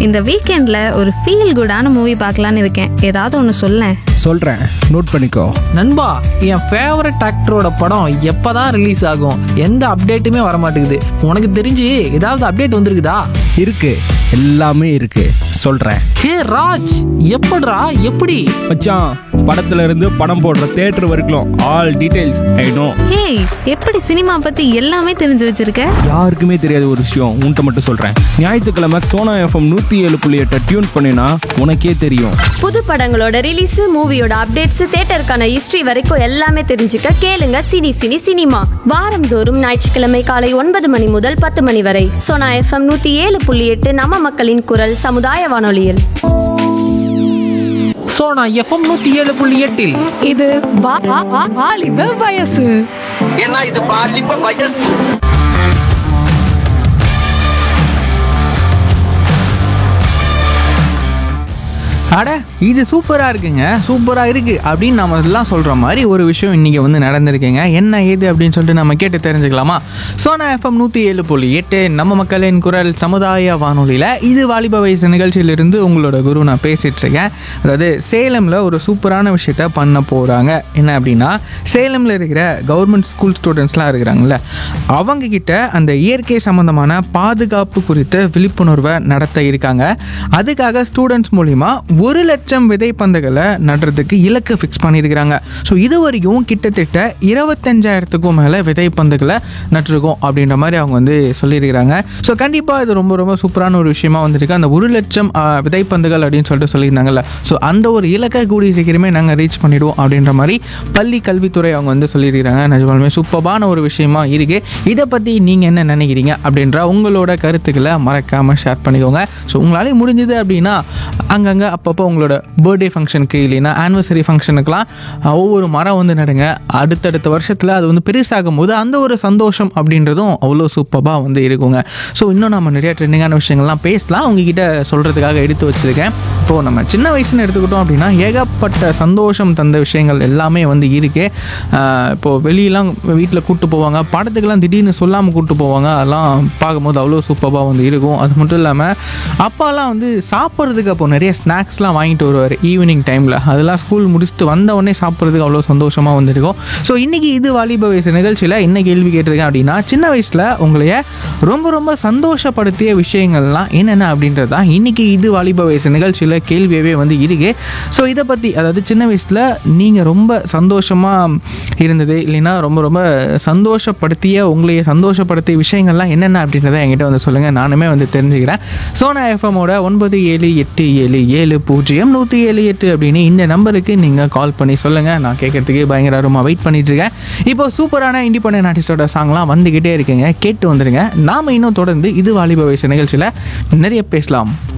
இந்த வீக்கெண்ட்ல ஒரு ஃபீல் குடான மூவி பார்க்கலான்னு இருக்கேன் ஏதாவது ஒன்று சொல்லேன் சொல்கிறேன் நோட் பண்ணிக்கோ நண்பா என் ஃபேவரட் ஆக்டரோட படம் எப்பதான் ரிலீஸ் ஆகும் எந்த அப்டேட்டுமே வர மாட்டேங்குது உனக்கு தெரிஞ்சு ஏதாவது அப்டேட் வந்திருக்குதா இருக்கு எல்லாமே இருக்கு சொல்கிறேன் ஹே ராஜ் எப்படிடா எப்படி மச்சான் படத்துல இருந்து படம் போடுற தேட்டர் வரைக்கும் ஆல் டீடைல்ஸ் ஐ நோ ஏய் எப்படி சினிமா பத்தி எல்லாமே தெரிஞ்சு வச்சிருக்க யாருக்குமே தெரியாத ஒரு விஷயம் உன்கிட்ட மட்டும் சொல்கிறேன் ஞாயிற்றுக்கிழமை சோனா எஃப்எம் நூற்றி ஏழு புள்ளி எட்டை டியூன் பண்ணினா உனக்கே தெரியும் புது படங்களோட ரிலீஸ் மூவியோட அப்டேட்ஸ் தியேட்டருக்கான ஹிஸ்டரி வரைக்கும் எல்லாமே தெரிஞ்சுக்க கேளுங்க சினி சினி சினிமா வாரந்தோறும் ஞாயிற்றுக்கிழமை காலை ஒன்பது மணி முதல் பத்து மணி வரை சோனா எஃப்எம் நூத்தி ஏழு புள்ளி எட்டு நம்ம மக்களின் குரல் சமுதாய வானொலியில் சோனா எஃப்எம் நூத்தி ஏழு புள்ளி எட்டில் இது வா- வா- வா- வாலிப வயசு ஏன்னா இது பாலிப்ப வயசு அட இது சூப்பராக இருக்குங்க சூப்பராக இருக்குது அப்படின்னு நம்ம எல்லாம் சொல்கிற மாதிரி ஒரு விஷயம் இன்றைக்கி வந்து நடந்திருக்குங்க என்ன ஏது அப்படின்னு சொல்லிட்டு நம்ம கேட்டு தெரிஞ்சுக்கலாமா சோனா எஃப்எம் நூற்றி ஏழு புள்ளி எட்டு நம்ம மக்களின் குரல் சமுதாய வானொலியில் இது வாலிப வயசு நிகழ்ச்சியிலிருந்து உங்களோட குரு நான் பேசிகிட்டு இருக்கேன் அதாவது சேலமில் ஒரு சூப்பரான விஷயத்த பண்ண போகிறாங்க என்ன அப்படின்னா சேலமில் இருக்கிற கவர்மெண்ட் ஸ்கூல் ஸ்டூடெண்ட்ஸ்லாம் இருக்கிறாங்கல்ல அவங்க கிட்ட அந்த இயற்கை சம்மந்தமான பாதுகாப்பு குறித்த விழிப்புணர்வை நடத்த இருக்காங்க அதுக்காக ஸ்டூடெண்ட்ஸ் மூலிமா ஒரு லட்சம் விதைப்பந்துகளை நடுறதுக்கு இலக்கு ஃபிக்ஸ் பண்ணியிருக்கிறாங்க ஸோ இது வரைக்கும் கிட்டத்தட்ட இருபத்தஞ்சாயிரத்துக்கும் மேலே விதைப்பந்துகளை நட்டிருக்கோம் அப்படின்ற மாதிரி அவங்க வந்து சொல்லியிருக்கிறாங்க ஸோ கண்டிப்பாக இது ரொம்ப ரொம்ப சூப்பரான ஒரு விஷயமா வந்திருக்கு அந்த ஒரு லட்சம் ஆ, விதைப்பந்துகள் அப்படின்னு சொல்லிட்டு சொல்லியிருந்தாங்கல்ல ஸோ அந்த ஒரு இலக்கை கூடிய சீக்கிரமே நாங்கள் ரீச் பண்ணிடுவோம் அப்படின்ற மாதிரி பள்ளி கல்வித்துறை அவங்க வந்து சொல்லியிருக்கிறாங்க நிஜமாலுமே சூப்பரான ஒரு விஷயமா இருக்கு இதை பற்றி நீங்கள் என்ன நினைக்கிறீங்க அப்படின்ற உங்களோட கருத்துக்களை மறக்காமல் ஷேர் பண்ணிக்கோங்க ஸோ உங்களாலே முடிஞ்சது அப்படின்னா அங்கங்கே அப்பப்போ உங்களோட பர்த்டே ஃபங்க்ஷனுக்கு இல்லைன்னா ஆனிவர்சரி ஃபங்க்ஷனுக்குலாம் அஹ், ஒவ்வொரு மரம் வந்து நடுங்க அடுத்தடுத்த வருஷத்தில் அது வந்து பெருசாகும் போது அந்த ஒரு சந்தோஷம் அப்படின்றதும் அவ்வளோ சூப்பராக வந்து இருக்குங்க ஸோ இன்னும் நம்ம நிறைய ட்ரெண்டிங்கான விஷயங்கள்லாம் பேசலாம் உங்ககிட்ட சொல்கிறதுக்காக எடுத்து வச்சுருக்கேன் இப்போது நம்ம சின்ன வயசுன்னு எடுத்துக்கிட்டோம் அப்படின்னா ஏகப்பட்ட சந்தோஷம் தந்த விஷயங்கள் எல்லாமே வந்து இருக்கு ஆஹ் இப்போ வெளியெல்லாம் வீட்டில் கூட்டு போவாங்க படத்துக்கெல்லாம் திடீர்னு சொல்லாமல் கூட்டு போவாங்க அதெல்லாம் பார்க்கும்போது அவ்வளோ சூப்பராக வந்து இருக்கும் அது மட்டும் இல்லாமல் அப்பாலாம் வந்து சாப்பிட்றதுக்கு அப்போ நிறைய ஸ்நாக்ஸ்லாம் வாங்கிட்டு வருவார் ஈவினிங் டைமில் அதெல்லாம் ஸ்கூல் முடிச்சுட்டு வந்த உடனே சாப்பிட்றதுக்கு அவ்வளோ சந்தோஷமாக வந்துருக்கும் ஸோ இன்றைக்கி இது வாலிப வயசு நிகழ்ச்சியில் என்ன கேள்வி கேட்டிருக்கேன் அப்படின்னா சின்ன வயசில் உங்களைய ரொம்ப ரொம்ப சந்தோஷப்படுத்திய விஷயங்கள்லாம் என்னென்ன அப்படின்றது தான் இன்றைக்கி இது வாலிப வயசு நிகழ்ச்சியில் கேள்வியவே வந்து இருக்கு ஸோ இதை பற்றி அதாவது சின்ன வயசில் நீங்கள் ரொம்ப சந்தோஷமாக இருந்தது இல்லைன்னா ரொம்ப ரொம்ப சந்தோஷப்படுத்திய உங்களைய சந்தோஷப்படுத்திய விஷயங்கள்லாம் என்னென்ன அப்படின்றத என்கிட்ட வந்து சொல்லுங்கள் நானுமே வந்து தெரிஞ்சுக்கிறேன் சோனா எஃப்எம்மோட ஒன்பது ஏழு எட்டு ஏழு ஏழு பூஜ்ஜியம் நூற்றி ஏழு எட்டு அப்படின்னு இந்த நம்பருக்கு நீங்கள் கால் பண்ணி சொல்லுங்கள் நான் கேட்கறதுக்கு பயங்கர ஆர்வமாக வெயிட் பண்ணிட்டு இருக்கேன் இப்போ சூப்பரான இண்டிபெண்டன்ட் ஆர்டிஸ்டோட சாங்லாம் வந்துக்கிட்டே இருக்குங்க கேட்டு வந்துடுங்க நாம் இன்னும் தொடர்ந்து இது வாலிப வயசு நிகழ்ச்சியில் நிறைய பேசலாம்